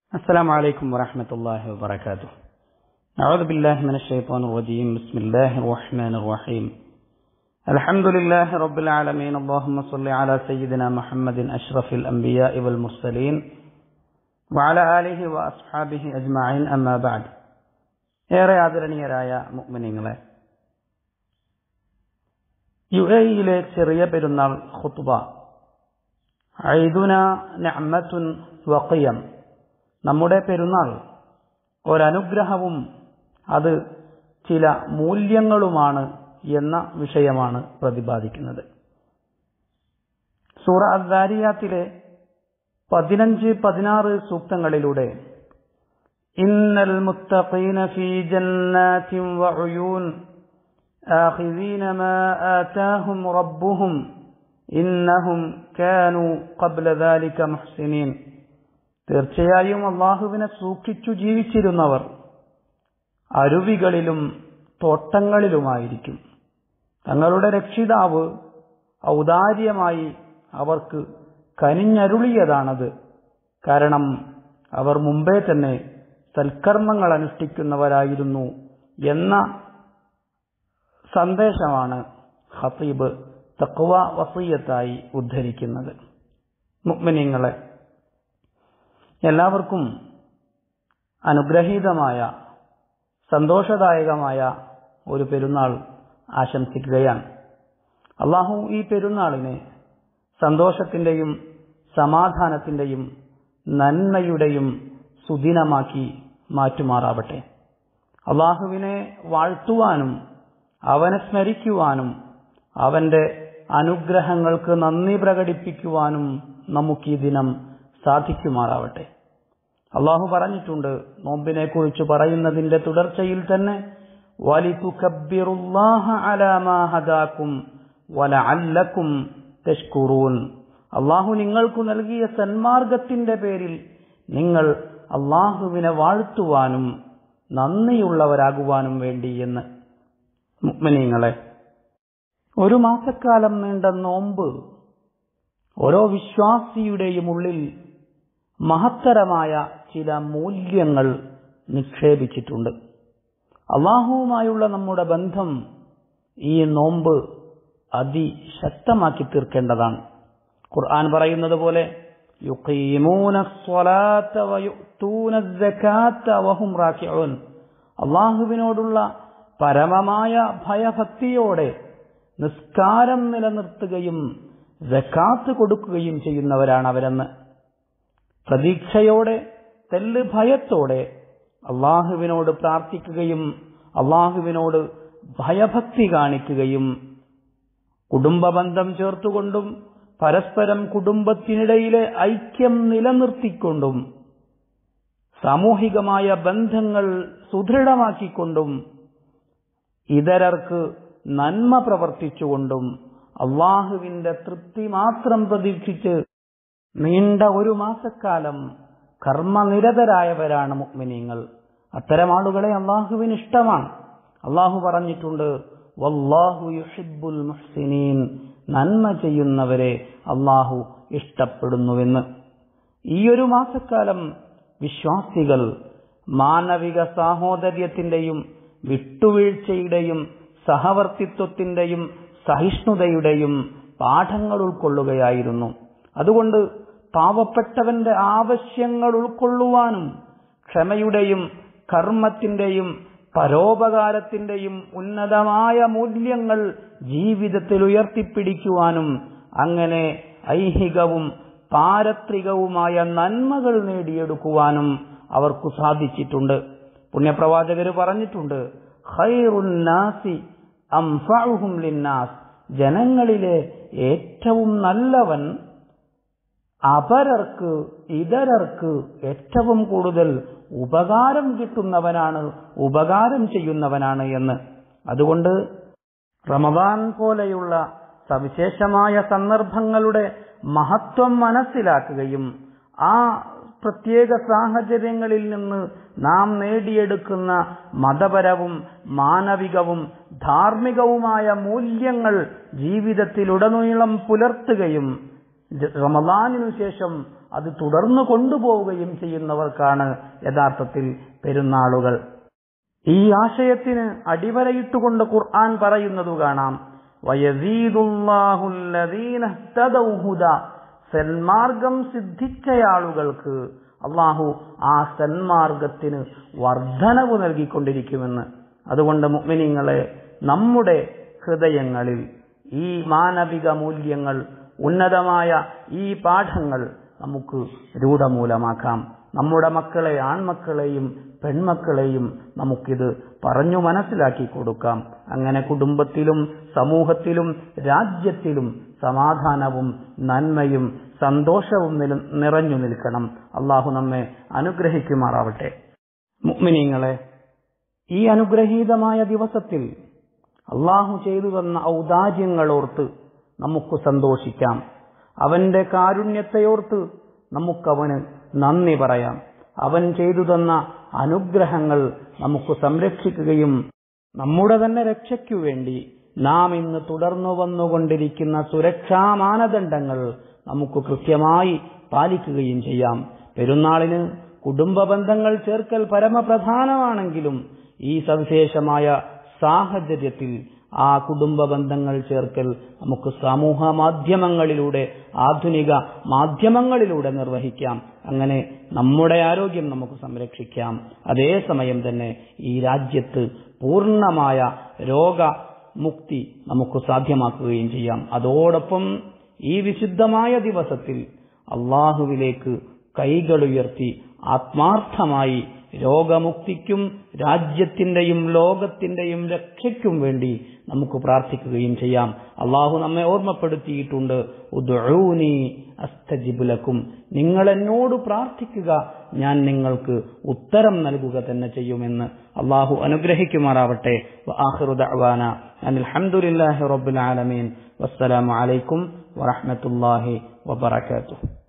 السلام عليكم ورحمة الله وبركاته أعوذ بالله من الشيطان الرجيم بسم الله الرحمن الرحيم الحمد لله رب العالمين اللهم صل على سيدنا محمد أشرف الأنبياء والمرسلين وعلى آله وأصحابه أجمعين أما بعد ഏറെ ആദരണീയരായ മുഅ്മിനീങ്ങളെ യു എയിലെ ചെറിയ പെരുന്നാൾ ഖുത്ബ ഐദുന നഅ്മത്തുൻ വഖിയം നമ്മുടെ പെരുന്നാൾ ഒരനുഗ്രഹവും അത് ചില മൂല്യങ്ങളുമാണ് എന്ന വിഷയമാണ് പ്രതിപാദിക്കുന്നത് സൂറ അദ്ദാരിയാത്തിലെ പതിനഞ്ച് പതിനാറ് സൂക്തങ്ങളിലൂടെ ഇന്നൽ മുത്തഖീന ഫീ ജന്നാത്തിൻ വഉയൂൻ آخذين ما آتاهم ربهم إنهم كانوا قبل ذلك محسنين തീർച്ചയായും അള്ളാഹുവിനെ സൂക്ഷിച്ചു ജീവിച്ചിരുന്നവർ അരുവികളിലും തോട്ടങ്ങളിലുമായിരിക്കും തങ്ങളുടെ രക്ഷിതാവ് ഔദാര്യമായി അവർക്ക് കനിഞ്ഞരുളിയതാണത് കാരണം അവർ മുമ്പേ തന്നെ സൽക്കർമ്മങ്ങൾ അനുഷ്ഠിക്കുന്നവരായിരുന്നു എന്ന സന്ദേശമാണ് ഹത്തീബ് തക്വ വസീയത്തായി ഉദ്ധരിക്കുന്നത് മുക്മിനിങ്ങളെ എല്ലാവർക്കും അനുഗ്രഹീതമായ സന്തോഷദായകമായ ഒരു പെരുന്നാൾ ആശംസിക്കുകയാണ് അള്ളാഹു ഈ പെരുന്നാളിനെ സന്തോഷത്തിന്റെയും സമാധാനത്തിന്റെയും നന്മയുടെയും സുദിനമാക്കി മാറ്റുമാറാവട്ടെ അള്ളാഹുവിനെ വാഴ്ത്തുവാനും അവനെ സ്മരിക്കുവാനും അവന്റെ അനുഗ്രഹങ്ങൾക്ക് നന്ദി പ്രകടിപ്പിക്കുവാനും നമുക്ക് ഈ ദിനം സാധിക്കുമാറാവട്ടെ അള്ളാഹു പറഞ്ഞിട്ടുണ്ട് നോമ്പിനെ കുറിച്ച് പറയുന്നതിന്റെ തുടർച്ചയിൽ തന്നെ അള്ളാഹു നിങ്ങൾക്ക് നൽകിയ സന്മാർഗത്തിന്റെ പേരിൽ നിങ്ങൾ അള്ളാഹുവിനെ വാഴ്ത്തുവാനും നന്ദിയുള്ളവരാകുവാനും വേണ്ടി എന്ന് മുഗ്മിനീങ്ങളെ ഒരു മാസക്കാലം നീണ്ട നോമ്പ് ഓരോ വിശ്വാസിയുടെയും ഉള്ളിൽ മഹത്തരമായ ചില മൂല്യങ്ങൾ നിക്ഷേപിച്ചിട്ടുണ്ട് അള്ളാഹുവുമായുള്ള നമ്മുടെ ബന്ധം ഈ നോമ്പ് അതിശക്തമാക്കി തീർക്കേണ്ടതാണ് ഖുർആൻ പറയുന്നത് പോലെ അള്ളാഹുവിനോടുള്ള പരമമായ ഭയഭക്തിയോടെ നിസ്കാരം നിലനിർത്തുകയും ജക്കാത്ത് കൊടുക്കുകയും ചെയ്യുന്നവരാണ് അവരെന്ന് പ്രതീക്ഷയോടെ തെല്ല് ഭയത്തോടെ അള്ളാഹുവിനോട് പ്രാർത്ഥിക്കുകയും അള്ളാഹുവിനോട് ഭയഭക്തി കാണിക്കുകയും കുടുംബബന്ധം ചേർത്തുകൊണ്ടും പരസ്പരം കുടുംബത്തിനിടയിലെ ഐക്യം നിലനിർത്തിക്കൊണ്ടും സാമൂഹികമായ ബന്ധങ്ങൾ സുദൃഢമാക്കിക്കൊണ്ടും ഇതരർക്ക് നന്മ പ്രവർത്തിച്ചുകൊണ്ടും അള്ളാഹുവിന്റെ തൃപ്തി മാത്രം പ്രതീക്ഷിച്ച് നീണ്ട ഒരു മാസക്കാലം കർമ്മനിരതരായവരാണ് മുക്മിനീങ്ങൾ അത്തരം ആളുകളെ അള്ളാഹുവിന് ഇഷ്ടമാണ് അള്ളാഹു പറഞ്ഞിട്ടുണ്ട് വല്ലാഹു യുഹിബുൽ മുഹ്സിനീൻ നന്മ ചെയ്യുന്നവരെ അള്ളാഹു ഇഷ്ടപ്പെടുന്നുവെന്ന് ഈ ഒരു മാസക്കാലം വിശ്വാസികൾ മാനവിക സാഹോദര്യത്തിന്റെയും വിട്ടുവീഴ്ചയുടെയും സഹവർത്തിത്വത്തിന്റെയും സഹിഷ്ണുതയുടെയും പാഠങ്ങൾ ഉൾക്കൊള്ളുകയായിരുന്നു അതുകൊണ്ട് പാവപ്പെട്ടവന്റെ ആവശ്യങ്ങൾ ഉൾക്കൊള്ളുവാനും ക്ഷമയുടെയും കർമ്മത്തിന്റെയും പരോപകാരത്തിന്റെയും ഉന്നതമായ മൂല്യങ്ങൾ ജീവിതത്തിൽ ഉയർത്തിപ്പിടിക്കുവാനും അങ്ങനെ ഐഹികവും പാരത്രികവുമായ നന്മകൾ നേടിയെടുക്കുവാനും അവർക്ക് സാധിച്ചിട്ടുണ്ട് പുണ്യപ്രവാചകര് പറഞ്ഞിട്ടുണ്ട് ഖൈറുന്നാസി അംഫഉഹും ലിന്നാസ് ജനങ്ങളിലെ ഏറ്റവും നല്ലവൻ അപരർക്ക് ഇതരർക്ക് ഏറ്റവും കൂടുതൽ ഉപകാരം കിട്ടുന്നവനാണ് ഉപകാരം ചെയ്യുന്നവനാണ് എന്ന് അതുകൊണ്ട് റമദാൻ പോലെയുള്ള സവിശേഷമായ സന്ദർഭങ്ങളുടെ മഹത്വം മനസ്സിലാക്കുകയും ആ പ്രത്യേക സാഹചര്യങ്ങളിൽ നിന്ന് നാം നേടിയെടുക്കുന്ന മതപരവും മാനവികവും ധാർമ്മികവുമായ മൂല്യങ്ങൾ ജീവിതത്തിലുടനീളം പുലർത്തുകയും റമദാനിനു ശേഷം അത് തുടർന്നു കൊണ്ടുപോവുകയും ചെയ്യുന്നവർക്കാണ് യഥാർത്ഥത്തിൽ പെരുന്നാളുകൾ ഈ ആശയത്തിന് അടിവരയിട്ടുകൊണ്ട് ഖുർആൻ പറയുന്നത് കാണാം സന്മാർഗം സിദ്ധിച്ച ആളുകൾക്ക് അള്ളാഹു ആ സന്മാർഗത്തിന് വർധനവ് നൽകിക്കൊണ്ടിരിക്കുമെന്ന് അതുകൊണ്ട് മുഅ്മിനീങ്ങളെ നമ്മുടെ ഹൃദയങ്ങളിൽ ഈ മാനവിക മൂല്യങ്ങൾ ഉന്നതമായ ഈ പാഠങ്ങൾ നമുക്ക് രൂഢമൂലമാക്കാം നമ്മുടെ മക്കളെ ആൺമക്കളെയും പെൺമക്കളെയും നമുക്കിത് പറഞ്ഞു മനസ്സിലാക്കി കൊടുക്കാം അങ്ങനെ കുടുംബത്തിലും സമൂഹത്തിലും രാജ്യത്തിലും സമാധാനവും നന്മയും സന്തോഷവും നിറഞ്ഞു നിൽക്കണം അള്ളാഹു നമ്മെ അനുഗ്രഹിക്കുമാറാവട്ടെ മുഅ്മിനീങ്ങളെ ഈ അനുഗ്രഹീതമായ ദിവസത്തിൽ അള്ളാഹു ചെയ്തു തന്ന ഔദാര്യങ്ങളോർത്ത് നമുക്ക് സന്തോഷിക്കാം അവന്റെ കാരുണ്യത്തെയോർത്ത് നമുക്കവന് നന്ദി പറയാം അവൻ ചെയ്തു തന്ന അനുഗ്രഹങ്ങൾ നമുക്ക് സംരക്ഷിക്കുകയും നമ്മുടെ തന്നെ രക്ഷയ്ക്കു വേണ്ടി നാം ഇന്ന് തുടർന്നു വന്നുകൊണ്ടിരിക്കുന്ന സുരക്ഷാ മാനദണ്ഡങ്ങൾ നമുക്ക് കൃത്യമായി പാലിക്കുകയും ചെയ്യാം പെരുന്നാളിന് കുടുംബ ബന്ധങ്ങൾ ചേർക്കൽ പരമപ്രധാനമാണെങ്കിലും ഈ സവിശേഷമായ സാഹചര്യത്തിൽ ആ കുടുംബ ബന്ധങ്ങൾ ചേർക്കൽ നമുക്ക് സമൂഹ മാധ്യമങ്ങളിലൂടെ ആധുനിക മാധ്യമങ്ങളിലൂടെ നിർവഹിക്കാം അങ്ങനെ നമ്മുടെ ആരോഗ്യം നമുക്ക് സംരക്ഷിക്കാം അതേസമയം തന്നെ ഈ രാജ്യത്ത് പൂർണ്ണമായ രോഗമുക്തി നമുക്ക് സാധ്യമാക്കുകയും ചെയ്യാം അതോടൊപ്പം ഈ വിശുദ്ധമായ ദിവസത്തിൽ അള്ളാഹുവിലേക്ക് കൈകളുയർത്തി ആത്മാർത്ഥമായി രോഗമുക്തിക്കും രാജ്യത്തിന്റെയും ലോകത്തിന്റെയും രക്ഷയ്ക്കും വേണ്ടി നമുക്ക് പ്രാർത്ഥിക്കുകയും ചെയ്യാം അള്ളാഹു നമ്മെ ഓർമ്മപ്പെടുത്തിയിട്ടുണ്ട് ഉദ്ഊനി അസ്തജിബുലക്കും നിങ്ങൾ എന്നോട് പ്രാർത്ഥിക്കുക ഞാൻ നിങ്ങൾക്ക് ഉത്തരം നൽകുക തന്നെ ചെയ്യുമെന്ന് അള്ളാഹു അനുഗ്രഹിക്കുമാറാവട്ടെ ആഹിറുദാന അനിൽഹമുല്ലാഹി റബ്ബുൽ ആലമീൻ വസ്സലാമു അലൈക്കും വറഹ്മത്തുള്ളാഹി വബറകാതുഹു